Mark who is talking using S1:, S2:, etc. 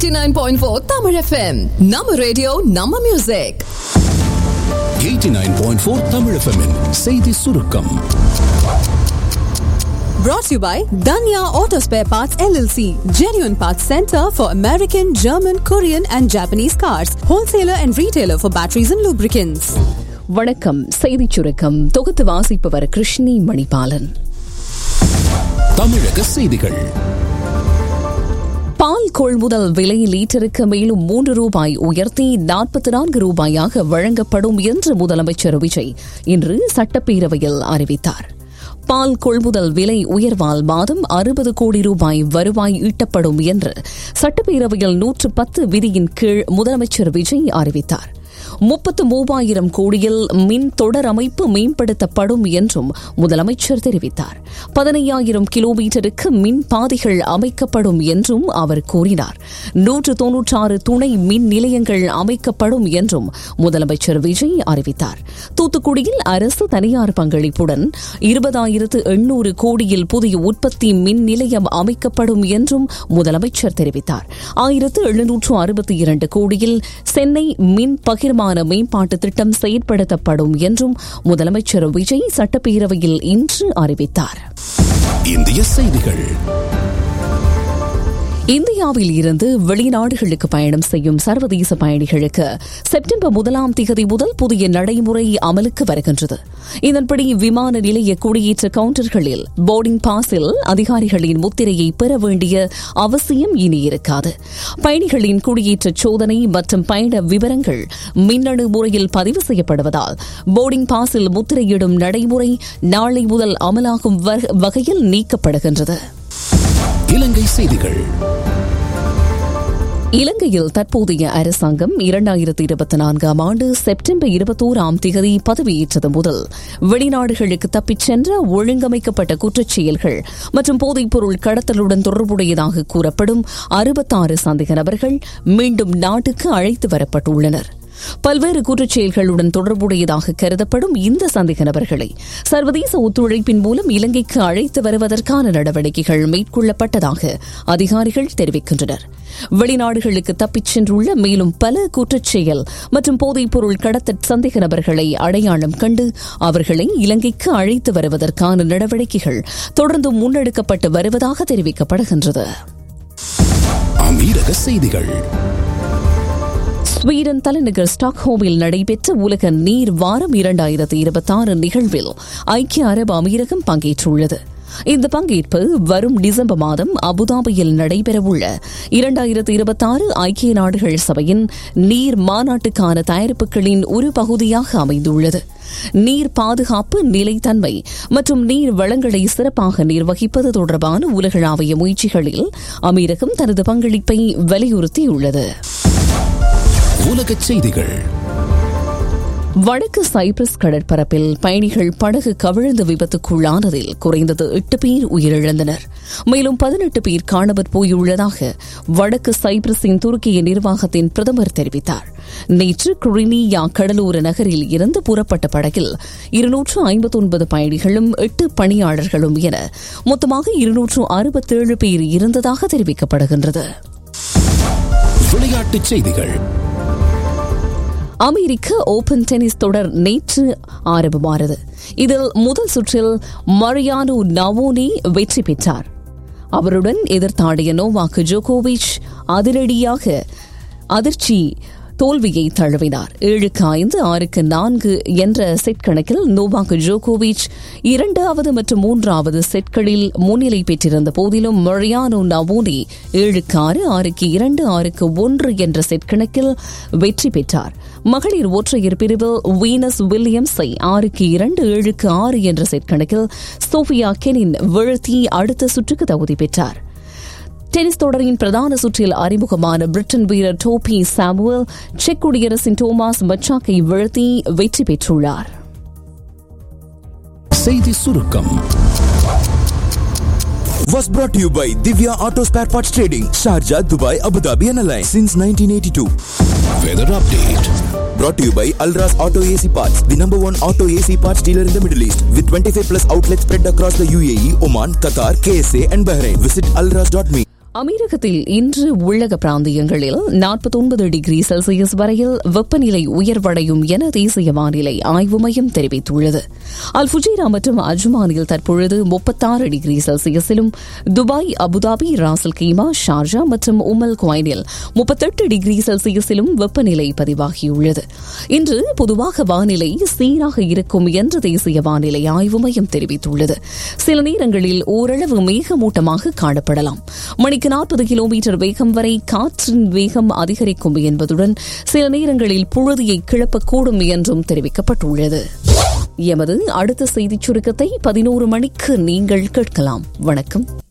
S1: 89.4 Tamil FM. நம்ம radio நம்ம music
S2: 89.4 Tamil FM -இன் செய்தி சுருக்கம்
S1: brought to you by Danya Auto Spare Parts LLC, genuine parts center for American, German, Korean and Japanese cars, wholesaler and retailer for batteries and lubricants.
S3: வணக்கம் செய்திச் சுருக்கம் தொகுத்து வாசிப்பவர் கிருஷ்ணி மணிபாலன்
S2: தமிழக செய்திகள்
S3: பால் கொள்முதல் விலை லீட்டருக்கு மேலும் மூன்று ரூபாய் உயர்த்தி நாற்பத்தி நான்கு ரூபாயாக வழங்கப்படும் என்று முதலமைச்சர் விஜய் இன்று சட்டப்பேரவையில் அறிவித்தார் பால் கொள்முதல் விலை உயர்வால் மாதம் அறுபது கோடி ரூபாய் வருவாய் ஈட்டப்படும் என்று சட்டப்பேரவையில் நூற்று பத்து விதியின் கீழ் முதலமைச்சர் விஜய் அறிவித்தார் முப்பத்து மூவாயிரம் கோடியில் மின் தொடர் அமைப்பு மேம்படுத்தப்படும் என்றும் முதலமைச்சர் தெரிவித்தார் பதினையாயிரம் கிலோமீட்டருக்கு மின் பாதைகள் அமைக்கப்படும் என்றும் அவர் கூறினார் நூற்று தொன்னூற்றாறு துணை மின் நிலையங்கள் அமைக்கப்படும் என்றும் முதலமைச்சர் விஜய் அறிவித்தார் தூத்துக்குடியில் அரசு தனியார் பங்களிப்புடன் இருபதாயிரத்து எண்ணூறு கோடியில் புதிய உற்பத்தி மின் நிலையம் அமைக்கப்படும் என்றும் முதலமைச்சர் தெரிவித்தார் ஆயிரத்து எழுநூற்று அறுபத்தி இரண்டு கோடியில் சென்னை மின் பகிர்மான மேம்பாட்டு திட்டம் செயற்படுத்தப்படும் என்றும் முதலமைச்சர் விஜய் சட்டப்பேரவையில் இன்று அறிவித்தார்
S2: இந்திய செய்திகள்
S3: இந்தியாவில் இருந்து வெளிநாடுகளுக்கு பயணம் செய்யும் சர்வதேச பயணிகளுக்கு செப்டம்பர் முதலாம் திகதி முதல் புதிய நடைமுறை அமலுக்கு வருகின்றது இதன்படி விமான நிலைய குடியேற்ற கவுண்டர்களில் போர்டிங் பாஸில் அதிகாரிகளின் முத்திரையை பெற வேண்டிய அவசியம் இனி இருக்காது பயணிகளின் குடியேற்ற சோதனை மற்றும் பயண விவரங்கள் மின்னணு முறையில் பதிவு செய்யப்படுவதால் போர்டிங் பாஸில் முத்திரையிடும் நடைமுறை நாளை முதல் அமலாகும் வகையில் நீக்கப்படுகின்றது
S2: இலங்கை செய்திகள்
S3: இலங்கையில் தற்போதைய அரசாங்கம் இரண்டாயிரத்தி இருபத்தி நான்காம் ஆண்டு செப்டம்பர் இருபத்தோராம் திகதி பதவியேற்றது முதல் வெளிநாடுகளுக்கு தப்பிச் சென்ற ஒழுங்கமைக்கப்பட்ட குற்றச்செயல்கள் மற்றும் போதைப்பொருள் கடத்தலுடன் தொடர்புடையதாக கூறப்படும் அறுபத்தாறு சந்தேக நபர்கள் மீண்டும் நாட்டுக்கு அழைத்து வரப்பட்டுள்ளனர் பல்வேறு குற்றச்செயல்களுடன் தொடர்புடையதாக கருதப்படும் இந்த சந்தேக நபர்களை சர்வதேச ஒத்துழைப்பின் மூலம் இலங்கைக்கு அழைத்து வருவதற்கான நடவடிக்கைகள் மேற்கொள்ளப்பட்டதாக அதிகாரிகள் தெரிவிக்கின்றனர் வெளிநாடுகளுக்கு தப்பிச் சென்றுள்ள மேலும் பல குற்றச்செயல் மற்றும் போதைப்பொருள் கடத்த சந்தேக நபர்களை அடையாளம் கண்டு அவர்களை இலங்கைக்கு அழைத்து வருவதற்கான நடவடிக்கைகள் தொடர்ந்து முன்னெடுக்கப்பட்டு வருவதாக தெரிவிக்கப்படுகின்றது
S2: அமீரக செய்திகள்
S3: ஸ்வீடன் தலைநகர் ஸ்டாக்ஹோமில் நடைபெற்ற உலக நீர் வாரம் இரண்டாயிரத்தி இருபத்தி ஆறு நிகழ்வில் ஐக்கிய அரபு அமீரகம் பங்கேற்றுள்ளது இந்த பங்கேற்பு வரும் டிசம்பர் மாதம் அபுதாபியில் நடைபெறவுள்ள இரண்டாயிரத்தி இருபத்தி ஆறு ஐக்கிய நாடுகள் சபையின் நீர் மாநாட்டுக்கான தயாரிப்புகளின் ஒரு பகுதியாக அமைந்துள்ளது நீர் பாதுகாப்பு நிலைத்தன்மை மற்றும் நீர் வளங்களை சிறப்பாக நிர்வகிப்பது தொடர்பான உலகளாவிய முயற்சிகளில் அமீரகம் தனது பங்களிப்பை வலியுறுத்தியுள்ளது
S2: உலகச் செய்திகள்
S3: வடக்கு சைப்ரஸ் கடற்பரப்பில் பயணிகள் படகு கவிழ்ந்து விபத்துக்குள்ளானதில் குறைந்தது எட்டு பேர் உயிரிழந்தனர் மேலும் பதினெட்டு பேர் காணாமற் போயுள்ளதாக வடக்கு சைப்ரஸின் துருக்கிய நிர்வாகத்தின் பிரதமர் தெரிவித்தார் நேற்று குரினியா கடலோர நகரில் இருந்து புறப்பட்ட படகில் இருநூற்று ஐம்பத்தொன்பது பயணிகளும் எட்டு பணியாளர்களும் என மொத்தமாக இருநூற்று அறுபத்தேழு பேர் இருந்ததாக தெரிவிக்கப்படுகின்றது
S2: விளையாட்டுச் செய்திகள்
S3: அமெரிக்க ஓபன் டென்னிஸ் தொடர் நேற்று ஆரம்பமானது இதில் முதல் சுற்றில் மரியானோ நவோனி வெற்றி பெற்றார் அவருடன் எதிர்த்தாடிய நோவாக் ஜோகோவிச் அதிரடியாக அதிர்ச்சி தோல்வியை தழுவினார் ஏழுக்கு ஐந்து ஆறுக்கு நான்கு என்ற செட் கணக்கில் நோவாக் ஜோகோவிச் இரண்டாவது மற்றும் மூன்றாவது செட்களில் முன்னிலை பெற்றிருந்த போதிலும் மரியானோ நவோனி ஏழுக்கு ஆறு ஆறுக்கு இரண்டு ஆறுக்கு ஒன்று என்ற செட் கணக்கில் வெற்றி பெற்றார் மகளிர் ஒற்றையர் பிரிவில் வீனஸ் வில்லியம்ஸை ஆறுக்கு இரண்டு ஏழுக்கு ஆறு என்ற செட் கணக்கில் சோஃபியா கெனின் வீழ்த்தி அடுத்த சுற்றுக்கு தகுதி பெற்றார் டென்னிஸ் தொடரின் பிரதான சுற்றில் அறிமுகமான பிரிட்டன் வீரர் டோபி சாமுவல் செக் குடியரசின் டோமாஸ் மச்சாக்கை வீழ்த்தி வெற்றி பெற்றுள்ளார்
S2: செய்தி சுருக்கம்
S4: was brought to you by Divya Auto Spare Parts Trading, Sharjah, Dubai, Abu Dhabi and Alliance since 1982.
S2: Weather update
S4: Brought to you by Alras Auto AC Parts, the number one auto AC parts dealer in the Middle East, with 25 plus outlets spread across the UAE, Oman, Qatar, KSA and Bahrain. Visit alras.me.
S3: அமீரகத்தில் இன்று உள்ளக பிராந்தியங்களில் நாற்பத்தொன்பது degree Celsius வரையில் வெப்பநிலை உயர்வடையும் என தேசிய வானிலை ஆய்வு மையம் தெரிவித்துள்ளது அல் ஃபுஜைரா மற்றும் அஜ்மானில் தற்பொழுது முப்பத்தாறு டிகிரி செல்சியஸிலும் Dubai Abu Dhabi Ras al Khaimah Sharjah மற்றும் உமல் குவைனில் முப்பத்தெட்டு டிகிரி செல்சியஸிலும் வெப்பநிலை பதிவாகியுள்ளது இன்று பொதுவாக வானிலை சீராக இருக்கும் என்று தேசிய வானிலை ஆய்வு மையம் தெரிவித்துள்ளது சில நேரங்களில் ஓரளவு மேகமூட்டமாக காணப்படலாம் மணிக்கு நாற்பது கிலோமீட்டர் வேகம் வரை காற்றின் வேகம் அதிகரிக்கும் என்பதுடன் சில நேரங்களில் புழுதியை கிளப்பக்கூடும் என்றும் தெரிவிக்கப்பட்டுள்ளது எமது அடுத்த செய்திச் சுருக்கத்தை பதினோரு மணிக்கு நீங்கள் கேட்கலாம் வணக்கம்